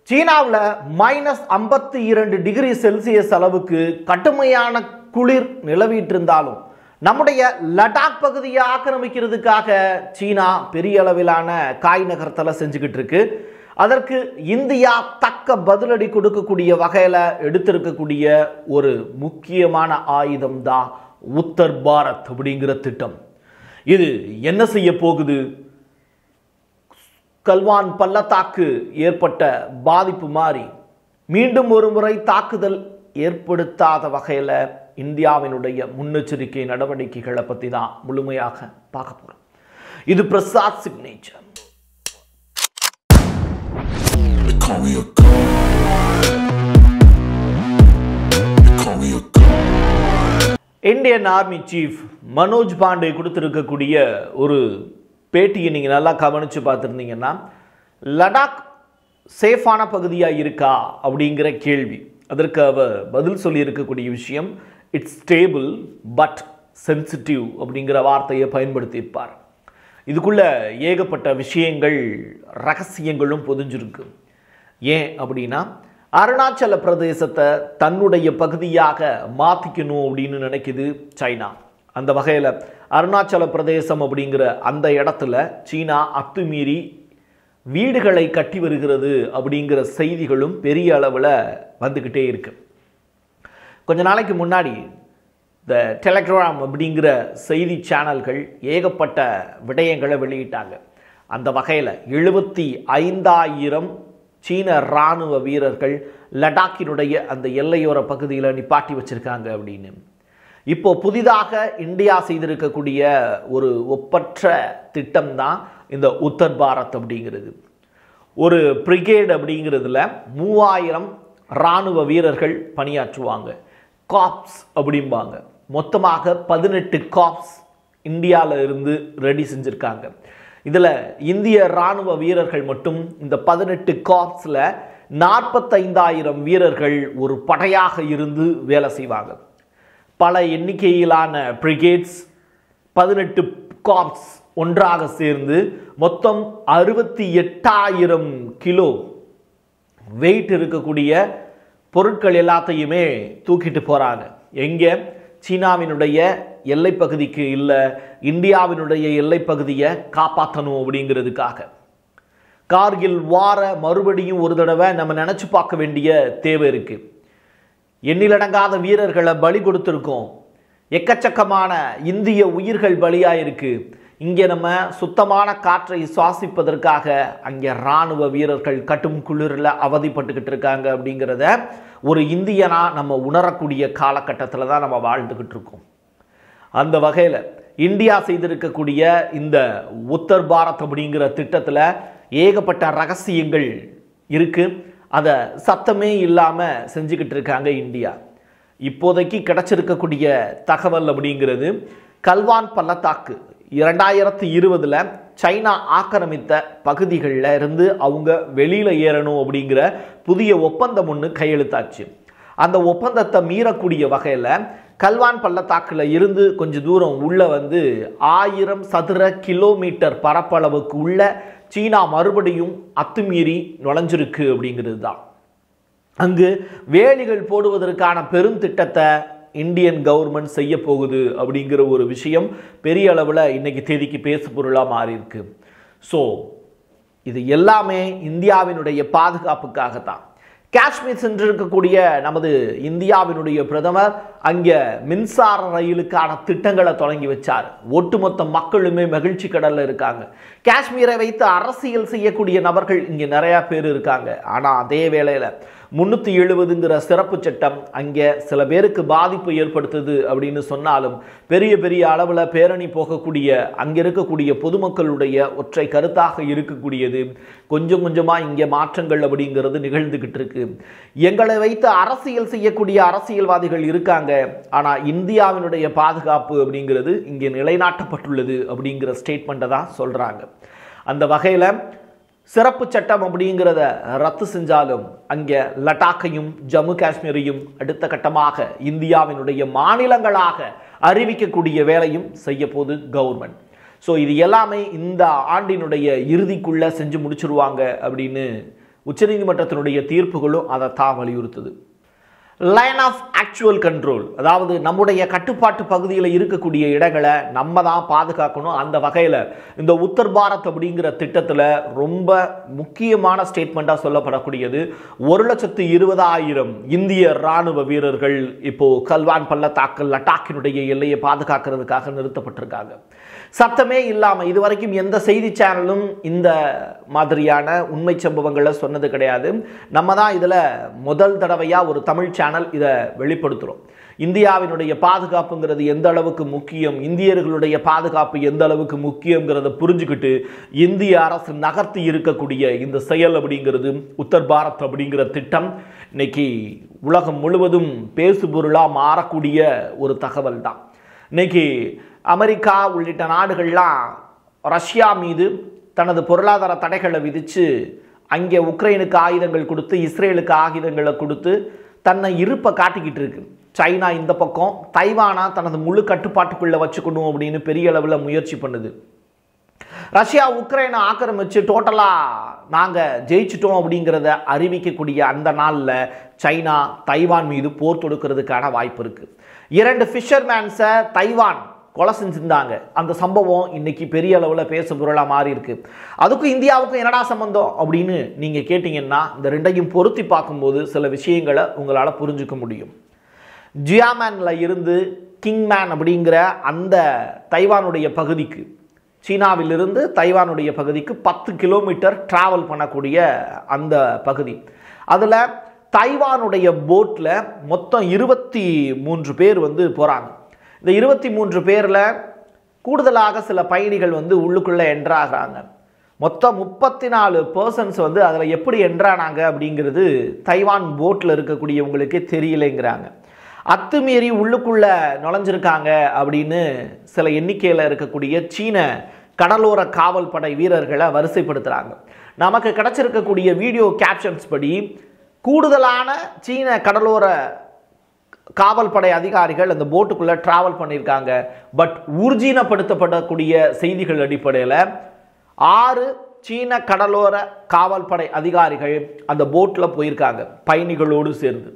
சீனாவில் மைனஸ் ஐம்பத்தி இரண்டு டிகிரி செல்சியஸ் அளவுக்கு கடுமையான குளிர் நிலவிட்டு இருந்தாலும் நம்முடைய லடாக் பகுதியை ஆக்கிரமிக்கிறதுக்காக சீனா பெரிய அளவிலான காய் நகர்த்தலை செஞ்சுக்கிட்டு இருக்கு அதற்கு இந்தியா தக்க பதிலடி கொடுக்கக்கூடிய வகையில் எடுத்திருக்கக்கூடிய ஒரு முக்கியமான ஆயுதம் தான் உத்தர் பாரத் அப்படிங்கிற திட்டம் இது என்ன செய்ய போகுது கல்வான் பள்ளத்தாக்கு ஏற்பட்ட பாதிப்பு மாறி மீண்டும் ஒரு முறை தாக்குதல் ஏற்படுத்தாத வகையில் இந்தியாவினுடைய முன்னெச்சரிக்கை நடவடிக்கைகளை பற்றி தான் முழுமையாக பார்க்க போகிறோம் இது Prasad signature They call me a god. They call me a god. Indian army chief Manoj Pande கொடுத்திருக்கக்கூடிய ஒரு பேட்டியை நீங்கள் நல்லா கவனித்து பார்த்துருந்தீங்கன்னா லடாக் சேஃபான பகுதியாக இருக்கா அப்படிங்கிற கேள்வி அதற்கு அவர் பதில் சொல்லியிருக்கக்கூடிய விஷயம் இட்ஸ் ஸ்டேபிள் பட் சென்சிட்டிவ் அப்படிங்கிற வார்த்தையை பயன்படுத்தியிருப்பார் இதுக்குள்ள ஏகப்பட்ட விஷயங்கள் ரகசியங்களும் பொதிஞ்சிருக்கு ஏன் அப்படின்னா அருணாச்சல பிரதேசத்தை தன்னுடைய பகுதியாக மாற்றிக்கணும் அப்படின்னு நினைக்குது சைனா அந்த வகையில் அருணாச்சல பிரதேசம் அப்படிங்கிற அந்த இடத்துல சீனா அத்துமீறி வீடுகளை கட்டி வருகிறது அப்படிங்கிற செய்திகளும் பெரிய அளவில் வந்துக்கிட்டே இருக்கு கொஞ்ச நாளைக்கு முன்னாடி இந்த டெலகிராம் அப்படிங்கிற செய்தி சேனல்கள் ஏகப்பட்ட விடயங்களை வெளியிட்டாங்க அந்த வகையில் எழுபத்தி ஐந்தாயிரம் சீன இராணுவ வீரர்கள் லடாக்கினுடைய அந்த எல்லையோர பகுதியில் நிப்பாட்டி வச்சிருக்காங்க அப்படின்னு இப்போ புதிதாக இந்தியா செய்திருக்கக்கூடிய ஒரு ஒப்பற்ற திட்டம் தான் இந்த உத்தர் பாரத் அப்படிங்கிறது ஒரு பிரிகேட் அப்படிங்கிறதுல மூவாயிரம் இராணுவ வீரர்கள் பணியாற்றுவாங்க காப்ஸ் அப்படிம்பாங்க மொத்தமாக பதினெட்டு காப்ஸ் இந்தியாவில் இருந்து ரெடி செஞ்சுருக்காங்க இதில் இந்திய இராணுவ வீரர்கள் மட்டும் இந்த பதினெட்டு காப்ஸில் நாற்பத்தைந்தாயிரம் வீரர்கள் ஒரு படையாக இருந்து வேலை செய்வாங்க பல எண்ணிக்கையிலான பிரிகேட்ஸ் பதினெட்டு காப்ஸ் ஒன்றாக சேர்ந்து மொத்தம் அறுபத்தி எட்டாயிரம் கிலோ வெயிட் இருக்கக்கூடிய பொருட்கள் எல்லாத்தையுமே தூக்கிட்டு போகிறாங்க எங்கே சீனாவினுடைய எல்லைப்பகுதிக்கு இல்லை இந்தியாவினுடைய எல்லைப்பகுதியை காப்பாற்றணும் அப்படிங்கிறதுக்காக கார்கில் வார மறுபடியும் ஒரு தடவை நம்ம நினச்சி பார்க்க வேண்டிய தேவை இருக்குது எண்ணிலடங்காத வீரர்களை பலி கொடுத்துருக்கோம் எக்கச்சக்கமான இந்திய உயிர்கள் பலியாயிருக்கு இங்கே நம்ம சுத்தமான காற்றை சுவாசிப்பதற்காக அங்கே இராணுவ வீரர்கள் கட்டும் குளிரில் அவதிப்பட்டுக்கிட்டு இருக்காங்க அப்படிங்கிறத ஒரு இந்தியனா நம்ம உணரக்கூடிய காலகட்டத்தில் தான் நம்ம வாழ்ந்துக்கிட்டு இருக்கோம் அந்த வகையில் இந்தியா செய்திருக்கக்கூடிய இந்த உத்தர் பாரத் அப்படிங்கிற திட்டத்தில் ஏகப்பட்ட ரகசியங்கள் இருக்குது அதை சத்தமே இல்லாமல் செஞ்சுக்கிட்டு இருக்காங்க இந்தியா இப்போதைக்கு கிடைச்சிருக்கக்கூடிய தகவல் அப்படிங்கிறது கல்வான் பள்ளத்தாக்கு இரண்டாயிரத்தி இருபதில் சைனா ஆக்கிரமித்த பகுதிகளில் இருந்து அவங்க வெளியில் ஏறணும் அப்படிங்கிற புதிய ஒப்பந்தம் ஒன்று கையெழுத்தாச்சு அந்த ஒப்பந்தத்தை மீறக்கூடிய வகையில் கல்வான் பள்ளத்தாக்கில் இருந்து கொஞ்சம் தூரம் உள்ள வந்து ஆயிரம் சதுர கிலோமீட்டர் பரப்பளவுக்கு உள்ள சீனா மறுபடியும் அத்துமீறி நுழைஞ்சிருக்கு அப்படிங்கிறது தான் அங்கு வேலிகள் போடுவதற்கான பெருந்திட்டத்தை இந்தியன் கவர்மெண்ட் செய்ய போகுது அப்படிங்கிற ஒரு விஷயம் பெரிய அளவில் இன்னைக்கு தேதிக்கு பேசு பொருளாக மாறி இருக்கு ஸோ இது எல்லாமே இந்தியாவினுடைய பாதுகாப்புக்காக தான் காஷ்மீர் சென்றிருக்கக்கூடிய நமது இந்தியாவினுடைய பிரதமர் அங்கே மின்சார ரயிலுக்கான திட்டங்களை தொடங்கி வச்சார் ஒட்டுமொத்த மக்களுமே மகிழ்ச்சி கடல்ல இருக்காங்க காஷ்மீரை வைத்து அரசியல் செய்யக்கூடிய நபர்கள் இங்கே நிறையா பேர் இருக்காங்க ஆனால் அதே வேளையில் முன்னூற்றி எழுபதுங்கிற சிறப்பு சட்டம் அங்கே சில பேருக்கு பாதிப்பு ஏற்படுத்துது அப்படின்னு சொன்னாலும் பெரிய பெரிய அளவில் பேரணி போகக்கூடிய அங்கே இருக்கக்கூடிய பொதுமக்களுடைய ஒற்றை கருத்தாக இருக்கக்கூடியது கொஞ்சம் கொஞ்சமாக இங்கே மாற்றங்கள் அப்படிங்கிறது நிகழ்ந்துக்கிட்டு இருக்கு எங்களை வைத்து அரசியல் செய்யக்கூடிய அரசியல்வாதிகள் இருக்காங்க ஆனால் இந்தியாவினுடைய பாதுகாப்பு அப்படிங்கிறது இங்கே நிலைநாட்டப்பட்டுள்ளது அப்படிங்கிற ஸ்டேட்மெண்ட்டை தான் சொல்கிறாங்க அந்த வகையில் சிறப்பு சட்டம் அப்படிங்கிறத ரத்து செஞ்சாலும் அங்கே லடாக்கையும் ஜம்மு காஷ்மீரையும் அடுத்த கட்டமாக இந்தியாவினுடைய மாநிலங்களாக அறிவிக்கக்கூடிய வேலையும் செய்ய போது கவர்மெண்ட் ஸோ இது எல்லாமே இந்த ஆண்டினுடைய இறுதிக்குள்ளே செஞ்சு முடிச்சிருவாங்க அப்படின்னு உச்சநீதிமன்றத்தினுடைய தீர்ப்புகளும் அதை தான் வலியுறுத்துது லைன் ஆஃப் ஆக்சுவல் கண்ட்ரோல் அதாவது நம்முடைய கட்டுப்பாட்டு பகுதியில் இருக்கக்கூடிய இடங்களை நம்ம தான் பாதுகாக்கணும் அந்த வகையில் இந்த உத்தர் பாரத் அப்படிங்கிற திட்டத்தில் ரொம்ப முக்கியமான ஸ்டேட்மெண்ட்டாக சொல்லப்படக்கூடியது ஒரு லட்சத்து இருபதாயிரம் இந்திய ராணுவ வீரர்கள் இப்போ கல்வான் பள்ளத்தாக்கு லடாக்கினுடைய எல்லையை பாதுகாக்கிறதுக்காக நிறுத்தப்பட்டிருக்காங்க சத்தமே இல்லாமல் இதுவரைக்கும் எந்த செய்தி சேனலும் இந்த மாதிரியான உண்மை சம்பவங்களை சொன்னது கிடையாது நம்ம தான் இதில் முதல் தடவையாக ஒரு தமிழ் சேனல் இதை வெளிப்படுத்துகிறோம் இந்தியாவினுடைய பாதுகாப்புங்கிறது எந்த அளவுக்கு முக்கியம் இந்தியர்களுடைய பாதுகாப்பு எந்த அளவுக்கு முக்கியங்கிறத புரிஞ்சுக்கிட்டு இந்திய அரசு நகர்த்தி இருக்கக்கூடிய இந்த செயல் அப்படிங்கிறது உத்தர் பாரத் அப்படிங்கிற திட்டம் இன்னைக்கு உலகம் முழுவதும் பேசுபொருளாக மாறக்கூடிய ஒரு தகவல் தான் இன்னைக்கு அமெரிக்கா உள்ளிட்ட நாடுகள்லாம் ரஷ்யா மீது தனது பொருளாதார தடைகளை விதித்து அங்கே உக்ரைனுக்கு ஆயுதங்கள் கொடுத்து இஸ்ரேலுக்கு ஆயுதங்களை கொடுத்து தன்னை இருப்பை காட்டிக்கிட்டு இருக்கு சைனா இந்த பக்கம் தைவானா தனது முழு கட்டுப்பாட்டுக்குள்ளே வச்சுக்கணும் அப்படின்னு பெரிய அளவில் முயற்சி பண்ணுது ரஷ்யா உக்ரைனை ஆக்கிரமிச்சு டோட்டலாக நாங்கள் ஜெயிச்சிட்டோம் அப்படிங்கிறத அறிவிக்கக்கூடிய அந்த நாளில் சைனா தைவான் மீது போர் தொடுக்கிறதுக்கான வாய்ப்பு இருக்குது இரண்டு ஃபிஷர்மேன்ஸை தைவான் கொலை செஞ்சிருந்தாங்க அந்த சம்பவம் இன்னைக்கு பெரிய அளவில் பேச பொருளாக மாறி இருக்கு அதுக்கும் இந்தியாவுக்கும் என்னடா சம்பந்தம் அப்படின்னு நீங்கள் கேட்டிங்கன்னா இந்த ரெண்டையும் பொருத்தி பார்க்கும்போது சில விஷயங்களை உங்களால் புரிஞ்சுக்க முடியும் ஜியாமேனில் இருந்து கிங்மேன் அப்படிங்கிற அந்த தைவானுடைய பகுதிக்கு சீனாவிலிருந்து தைவானுடைய பகுதிக்கு பத்து கிலோமீட்டர் டிராவல் பண்ணக்கூடிய அந்த பகுதி அதில் தைவானுடைய போட்டில் மொத்தம் இருபத்தி மூன்று பேர் வந்து போகிறாங்க இந்த இருபத்தி மூன்று பேரில் கூடுதலாக சில பயணிகள் வந்து உள்ளுக்குள்ளே என்ட்ராகிறாங்க மொத்தம் முப்பத்தி நாலு பர்சன்ஸ் வந்து அதில் எப்படி என்ட்ரானாங்க அப்படிங்கிறது தைவான் போட்டில் இருக்கக்கூடியவங்களுக்கே தெரியலைங்கிறாங்க அத்துமீறி உள்ளுக்குள்ள நுழைஞ்சிருக்காங்க அப்படின்னு சில எண்ணிக்கையில் இருக்கக்கூடிய சீன கடலோர காவல் படை வீரர்களை வரிசைப்படுத்துகிறாங்க நமக்கு கிடைச்சிருக்கக்கூடிய வீடியோ கேப்ஷன்ஸ் படி கூடுதலான சீன கடலோர காவல் படை அதிகாரிகள் அந்த போட்டுக்குள்ளே ட்ராவல் பண்ணியிருக்காங்க பட் ஊர்ஜீனப்படுத்தப்படக்கூடிய செய்திகள் அடிப்படையில் ஆறு சீன கடலோர காவல் படை அதிகாரிகள் அந்த போட்டில் போயிருக்காங்க பயணிகளோடு சேர்ந்து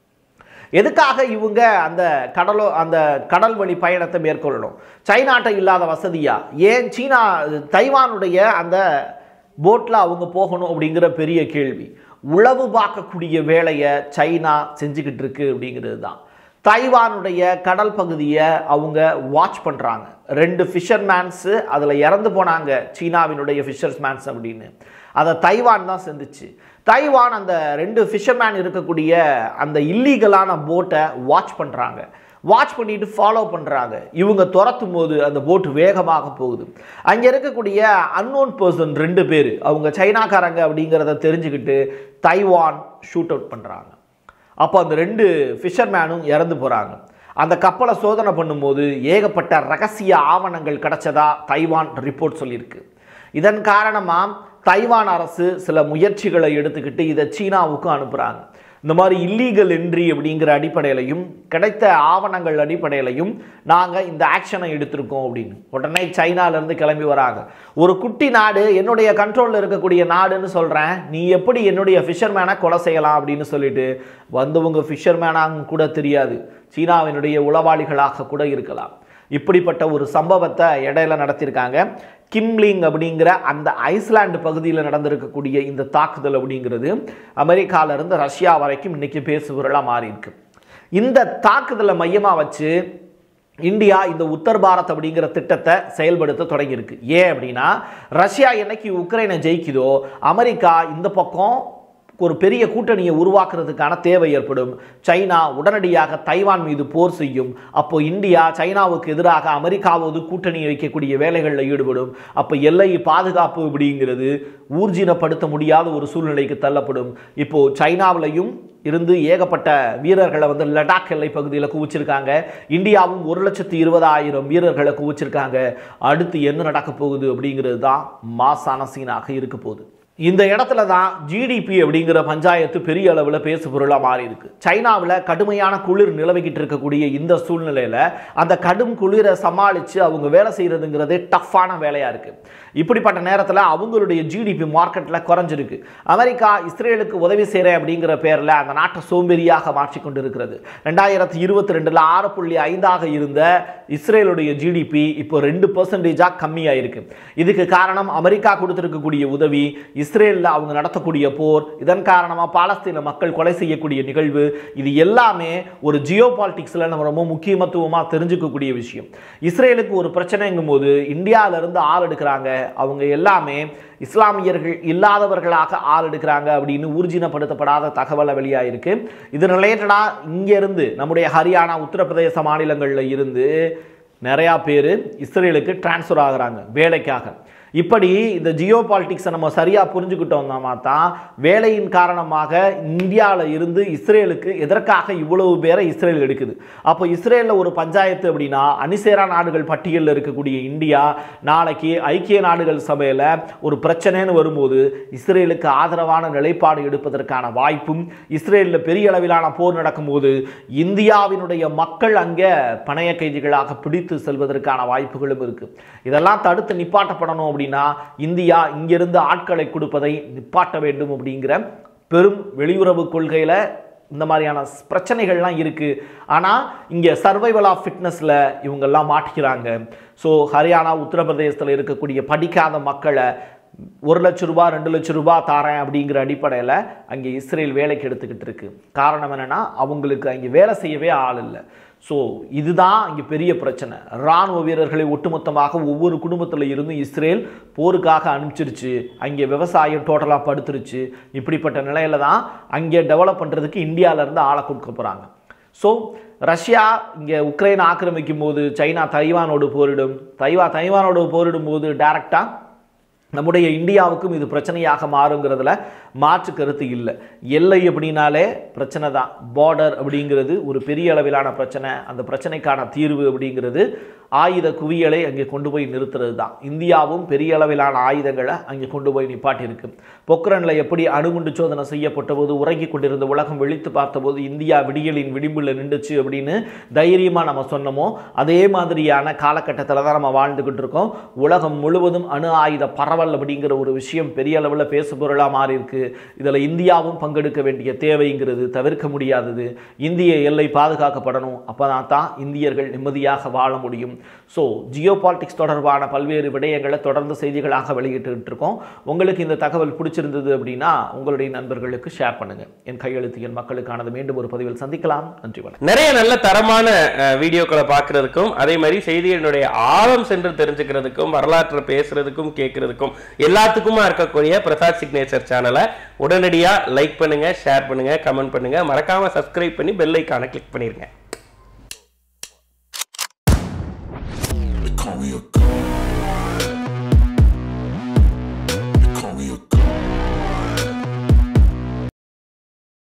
எதுக்காக இவங்க அந்த கடலோ அந்த கடல் வழி பயணத்தை மேற்கொள்ளணும் சைனாட்ட இல்லாத வசதியா ஏன் சீனா தைவானுடைய அந்த போட்டில் அவங்க போகணும் அப்படிங்கிற பெரிய கேள்வி உளவு பார்க்கக்கூடிய வேலையை சைனா செஞ்சுக்கிட்டு இருக்கு அப்படிங்கிறது தான் தைவானுடைய கடல் பகுதியை அவங்க வாட்ச் பண்ணுறாங்க ரெண்டு ஃபிஷர்மேன்ஸு அதில் இறந்து போனாங்க சீனாவினுடைய ஃபிஷர்ஸ்மேன்ஸ் அப்படின்னு அதை தைவான் தான் செஞ்சுச்சு தைவான் அந்த ரெண்டு ஃபிஷர்மேன் இருக்கக்கூடிய அந்த இல்லீகலான போட்டை வாட்ச் பண்ணுறாங்க வாட்ச் பண்ணிட்டு ஃபாலோ பண்ணுறாங்க இவங்க துரத்தும் போது அந்த போட் வேகமாக போகுது அங்கே இருக்கக்கூடிய அன்னோன் பர்சன் ரெண்டு பேர் அவங்க சைனாக்காரங்க அப்படிங்கிறத தெரிஞ்சுக்கிட்டு தைவான் ஷூட் அவுட் பண்ணுறாங்க அப்போ அந்த ரெண்டு ஃபிஷர்மேனும் இறந்து போகிறாங்க அந்த கப்பலை சோதனை பண்ணும்போது ஏகப்பட்ட ரகசிய ஆவணங்கள் கிடைச்சதா தைவான் ரிப்போர்ட் சொல்லியிருக்கு இதன் காரணமாக தைவான் அரசு சில முயற்சிகளை எடுத்துக்கிட்டு இதை சீனாவுக்கு அனுப்புகிறாங்க இந்த மாதிரி இல்லீகல் என்ட்ரி அப்படிங்கிற அடிப்படையிலையும் கிடைத்த ஆவணங்கள் அடிப்படையிலையும் நாங்கள் இந்த ஆக்ஷனை எடுத்திருக்கோம் அப்படின்னு உடனே சைனாலேருந்து கிளம்பி வராங்க ஒரு குட்டி நாடு என்னுடைய கண்ட்ரோலில் இருக்கக்கூடிய நாடுன்னு சொல்கிறேன் நீ எப்படி என்னுடைய ஃபிஷர்மேனை கொலை செய்யலாம் அப்படின்னு சொல்லிட்டு வந்தவங்க ஃபிஷர்மேனாக கூட தெரியாது சீனாவினுடைய உளவாளிகளாக கூட இருக்கலாம் இப்படிப்பட்ட ஒரு சம்பவத்தை இடையில நடத்தியிருக்காங்க கிம்லிங் அப்படிங்கிற அந்த ஐஸ்லாந்து பகுதியில் நடந்திருக்கக்கூடிய இந்த தாக்குதல் அப்படிங்கிறது அமெரிக்காவிலிருந்து ரஷ்யா வரைக்கும் இன்னைக்கு பேசுபொருளாக மாறி இருக்கு இந்த தாக்குதலை மையமாக வச்சு இந்தியா இந்த உத்தர் பாரத் அப்படிங்கிற திட்டத்தை செயல்படுத்த தொடங்கியிருக்கு ஏன் அப்படின்னா ரஷ்யா என்னைக்கு உக்ரைனை ஜெயிக்குதோ அமெரிக்கா இந்த பக்கம் ஒரு பெரிய கூட்டணியை உருவாக்குறதுக்கான தேவை ஏற்படும் சைனா உடனடியாக தைவான் மீது போர் செய்யும் அப்போ இந்தியா சைனாவுக்கு எதிராக அமெரிக்காவோடு கூட்டணி வைக்கக்கூடிய வேலைகளில் ஈடுபடும் அப்போ எல்லை பாதுகாப்பு அப்படிங்கிறது ஊர்ஜினப்படுத்த முடியாத ஒரு சூழ்நிலைக்கு தள்ளப்படும் இப்போ சைனாவிலையும் இருந்து ஏகப்பட்ட வீரர்களை வந்து லடாக் எல்லை பகுதியில் குவிச்சிருக்காங்க இந்தியாவும் ஒரு லட்சத்து இருபதாயிரம் வீரர்களை குவிச்சிருக்காங்க அடுத்து என்ன நடக்க போகுது அப்படிங்கிறது தான் மாசான சீனாக இருக்க போகுது இந்த இடத்துல தான் ஜிடிபி அப்படிங்கிற பஞ்சாயத்து பெரிய அளவில் பேசு பொருளாக மாறி இருக்கு சைனாவில் கடுமையான குளிர் நிலவிக்கிட்டு இருக்கக்கூடிய இந்த சூழ்நிலையில் அந்த கடும் குளிரை சமாளித்து அவங்க வேலை செய்கிறதுங்கிறது டஃப்பான வேலையாக இருக்குது இப்படிப்பட்ட நேரத்தில் அவங்களுடைய ஜிடிபி மார்க்கெட்டில் குறைஞ்சிருக்கு அமெரிக்கா இஸ்ரேலுக்கு உதவி செய்கிறேன் அப்படிங்கிற பேரில் அந்த நாட்டை சோம்பேறியாக மாற்றிக்கொண்டு இருக்கிறது ரெண்டாயிரத்தி இருபத்தி ரெண்டில் ஆறு புள்ளி ஐந்தாக இருந்த இஸ்ரேலுடைய ஜிடிபி இப்போ ரெண்டு பர்சன்டேஜாக கம்மியாக இருக்கு இதுக்கு காரணம் அமெரிக்கா கொடுத்திருக்கக்கூடிய உதவி இஸ்ரேலில் அவங்க நடத்தக்கூடிய போர் இதன் காரணமாக பாலஸ்தீன மக்கள் கொலை செய்யக்கூடிய நிகழ்வு இது எல்லாமே ஒரு ஜியோ பாலிட்டிக்ஸில் நம்ம ரொம்ப முக்கியத்துவமாக தெரிஞ்சுக்கக்கூடிய விஷயம் இஸ்ரேலுக்கு ஒரு பிரச்சனைங்கும் போது இந்தியாவிலிருந்து ஆள் எடுக்கிறாங்க அவங்க எல்லாமே இஸ்லாமியர்கள் இல்லாதவர்களாக ஆள் எடுக்கிறாங்க அப்படின்னு ஊர்ஜினப்படுத்தப்படாத தகவலை வெளியாயிருக்கு இது ரிலேட்டடாக இங்கேருந்து நம்முடைய ஹரியானா உத்தரப்பிரதேச மாநிலங்களில் இருந்து நிறையா பேர் இஸ்ரேலுக்கு டிரான்ஸ்ஃபர் ஆகுறாங்க வேலைக்காக இப்படி இந்த ஜியோ பாலிட்டிக்ஸை நம்ம சரியாக புரிஞ்சுக்கிட்டோம்னா தான் வேலையின் காரணமாக இந்தியாவில் இருந்து இஸ்ரேலுக்கு எதற்காக இவ்வளவு பேரை இஸ்ரேல் எடுக்குது அப்போ இஸ்ரேலில் ஒரு பஞ்சாயத்து அப்படின்னா அணிசேரா நாடுகள் பட்டியலில் இருக்கக்கூடிய இந்தியா நாளைக்கு ஐக்கிய நாடுகள் சபையில் ஒரு பிரச்சனைன்னு வரும்போது இஸ்ரேலுக்கு ஆதரவான நிலைப்பாடு எடுப்பதற்கான வாய்ப்பும் இஸ்ரேலில் பெரிய அளவிலான போர் நடக்கும்போது இந்தியாவினுடைய மக்கள் அங்கே பணைய கைதிகளாக பிடித்து செல்வதற்கான வாய்ப்புகளும் இருக்கு இதெல்லாம் தடுத்து நிப்பாட்டப்படணும் அப்படின்னா இந்தியா இங்கிருந்து ஆட்களை கொடுப்பதை நிப்பாட்ட வேண்டும் அப்படிங்கிற பெரும் வெளியுறவு கொள்கையில் இந்த மாதிரியான ஸ் பிரச்சனைகள்லாம் இருக்குது ஆனால் இங்கே சர்வைவல் ஆஃப் ஃபிட்னஸில் இவங்கெல்லாம் மாட்டிக்கிறாங்க ஸோ ஹரியானா உத்தரப்பிரதேசத்தில் இருக்கக்கூடிய படிக்காத மக்களை ஒரு லட்ச ரூபா ரெண்டு லட்ச ரூபா தாரேன் அப்படிங்கிற அடிப்படையில் அங்கே இஸ்ரேல் வேலைக்கு எடுத்துக்கிட்டு இருக்கு காரணம் என்னென்னா அவங்களுக்கு அங்கே வேலை செய்யவே ஆள் இல்லை ஸோ இதுதான் இங்கே பெரிய பிரச்சனை இராணுவ வீரர்களை ஒட்டுமொத்தமாக ஒவ்வொரு குடும்பத்தில் இருந்து இஸ்ரேல் போருக்காக அனுப்பிச்சிருச்சு அங்கே விவசாயம் டோட்டலாக படுத்துருச்சு இப்படிப்பட்ட நிலையில தான் அங்கே டெவலப் பண்ணுறதுக்கு இந்தியாவிலேருந்து ஆளை கொடுக்க போகிறாங்க ஸோ ரஷ்யா இங்கே உக்ரைன் ஆக்கிரமிக்கும் போது சைனா தைவானோடு போரிடும் தைவா தைவானோடு போரிடும் போது டைரக்டாக நம்முடைய இந்தியாவுக்கும் இது பிரச்சனையாக மாறுங்கிறதுல மாற்று கருத்து இல்லை எல்லை அப்படின்னாலே பிரச்சனை தான் பார்டர் அப்படிங்கிறது ஒரு பெரிய அளவிலான பிரச்சனை அந்த பிரச்சனைக்கான தீர்வு அப்படிங்கிறது ஆயுத குவியலை அங்கே கொண்டு போய் நிறுத்துறது தான் இந்தியாவும் பெரிய அளவிலான ஆயுதங்களை அங்கே கொண்டு போய் நிப்பாட்டியிருக்கு பொக்ரனில் எப்படி அணுகுண்டு சோதனை செய்யப்பட்ட போது உறங்கி கொண்டிருந்த உலகம் விழித்து பார்த்தபோது இந்தியா விடியலின் விளிம்பில் நின்றுச்சு அப்படின்னு தைரியமாக நம்ம சொன்னோமோ அதே மாதிரியான காலகட்டத்தில் தான் நம்ம வாழ்ந்துக்கிட்டு இருக்கோம் உலகம் முழுவதும் அணு ஆயுத பரவல் அப்படிங்கிற ஒரு விஷயம் பெரிய அளவில் பேசுபொருளாக மாறி இருக்கு இதில் இந்தியாவும் பங்கெடுக்க வேண்டிய தேவைங்கிறது தவிர்க்க முடியாதது இந்திய எல்லை பாதுகாக்கப்படணும் அப்போ தான் இந்தியர்கள் நிம்மதியாக வாழ முடியும் ஸோ ஜியோ பாலிட்டிக்ஸ் தொடர்பான பல்வேறு விடயங்களை தொடர்ந்து செய்திகளாக வெளியிட்டு இருக்கோம் உங்களுக்கு இந்த தகவல் பிடிச்சிருந்தது அப்படின்னா உங்களுடைய நண்பர்களுக்கு ஷேர் பண்ணுங்க என் கையெழுத்து என் மக்களுக்கானது மீண்டும் ஒரு பதிவில் சந்திக்கலாம் நன்றி வணக்கம் நிறைய நல்ல தரமான அஹ், வீடியோக்களை பார்க்கறதுக்கும் அதே மாதிரி செய்திகளினுடைய ஆழம் சென்று தெரிஞ்சுக்கிறதுக்கும் வரலாற்றை பேசுறதுக்கும் கேட்கறதுக்கும் எல்லாத்துக்குமா இருக்கக்கூடிய பிரசாத் சிக்னேச்சர் சேனலை உடனடியா லைக் பண்ணுங்க ஷேர் பண்ணுங்க கமெண்ட் பண்ணுங்க மறக்காம சப்ஸ்கிரைப் பண்ணி பெல் ஐக்கானை கிளிக் பண்ணிருங்க They call me a god.